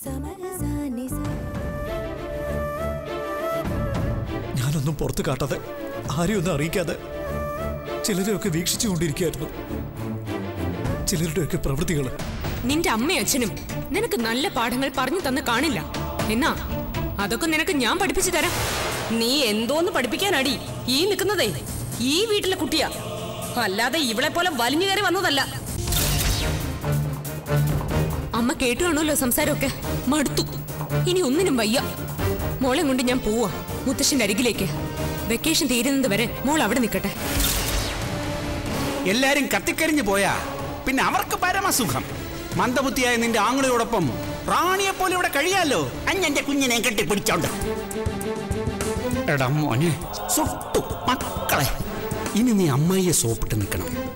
ഞാനൊന്നും പുറത്ത് കാട്ടാതെ ആരെയും ഒന്നും അറിയിക്കാതെ ചിലരെയൊക്കെ വീക്ഷിച്ചുകൊണ്ടിരിക്കുകയായിരുന്നു ചിലരുടെയൊക്കെ പ്രവൃത്തികൾ നിന്റെ അമ്മയും അച്ഛനും നിനക്ക് നല്ല പാഠങ്ങൾ പറഞ്ഞു തന്ന് കാണില്ല എന്നാ അതൊക്കെ നിനക്ക് ഞാൻ പഠിപ്പിച്ചു തരാം നീ എന്തോന്ന് പഠിപ്പിക്കാനടി ഈ നിൽക്കുന്നതേ ഈ വീട്ടിലെ കുട്ടിയാ അല്ലാതെ ഇവളെ പോലെ വലിഞ്ഞു കയറി വന്നതല്ല അമ്മ കേട്ടുകാണല്ലോ സംസാരമൊക്കെ മടുത്തു ഇനി ഒന്നിനും വയ്യ മോളെ കൊണ്ട് ഞാൻ പോവാ മുത്തശ്ശന്റെ അരികിലേക്ക് വെക്കേഷൻ തീരുന്നത് വരെ മോൾ അവിടെ നിൽക്കട്ടെ എല്ലാരും കത്തിക്കരിഞ്ഞു പോയാ പിന്നെ അവർക്ക് പരമസുഖം മന്ദബുദ്ധിയായ നിന്റെ ആങ്ങളയോടൊപ്പം റാണിയെ പോലെ ഇവിടെ കഴിയാലോ അഞ്ഞന്റെ കുഞ്ഞിനെ കെട്ടിപ്പിടിച്ചോണ്ട് എടാ മോനെ സുട്ടു മക്കളെ ഇനി നീ അമ്മയെ സോപ്പിട്ട് നിൽക്കണം